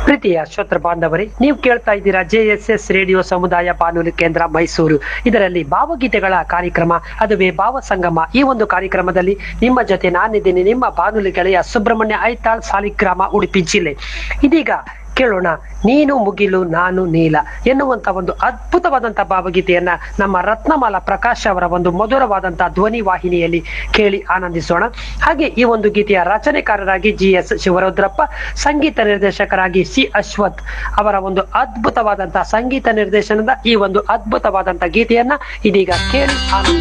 ಪ್ರೀತಿಯ ಶ್ರೋತೃ ಬಾಂಧವರೇ ನೀವು ಕೇಳ್ತಾ ಇದ್ದೀರಾ ಜೆ ಎಸ್ ಎಸ್ ರೇಡಿಯೋ ಸಮುದಾಯ ಬಾನುಲಿ ಕೇಂದ್ರ ಮೈಸೂರು ಇದರಲ್ಲಿ ಭಾವಗೀತೆಗಳ ಕಾರ್ಯಕ್ರಮ ಅದುವೇ ಭಾವ ಸಂಗಮ ಈ ಒಂದು ಕಾರ್ಯಕ್ರಮದಲ್ಲಿ ನಿಮ್ಮ ಜೊತೆ ನಾನಿದ್ದೀನಿ ನಿಮ್ಮ ಬಾನುಲಿ ಗೆಳೆಯ ಸುಬ್ರಹ್ಮಣ್ಯ ಐತಾಳ್ ಸಾಲಿಗ್ರಾಮ ಉಡುಪಿ ಜಿಲ್ಲೆ ಇದೀಗ ಕೇಳೋಣ ನೀನು ಮುಗಿಲು ನಾನು ನೀಲ ಎನ್ನುವಂತ ಒಂದು ಅದ್ಭುತವಾದಂತಹ ಭಾವಗೀತೆಯನ್ನ ನಮ್ಮ ರತ್ನಮಾಲ ಪ್ರಕಾಶ್ ಅವರ ಒಂದು ಮಧುರವಾದಂತಹ ಧ್ವನಿ ವಾಹಿನಿಯಲ್ಲಿ ಕೇಳಿ ಆನಂದಿಸೋಣ ಹಾಗೆ ಈ ಒಂದು ಗೀತೆಯ ರಚನೆಕಾರರಾಗಿ ಜಿ ಎಸ್ ಶಿವರುದ್ರಪ್ಪ ಸಂಗೀತ ನಿರ್ದೇಶಕರಾಗಿ ಸಿ ಅಶ್ವಥ್ ಅವರ ಒಂದು ಅದ್ಭುತವಾದಂತಹ ಸಂಗೀತ ನಿರ್ದೇಶನದ ಈ ಒಂದು ಅದ್ಭುತವಾದಂತಹ ಗೀತೆಯನ್ನ ಇದೀಗ ಕೇಳಿ ಆನಂದ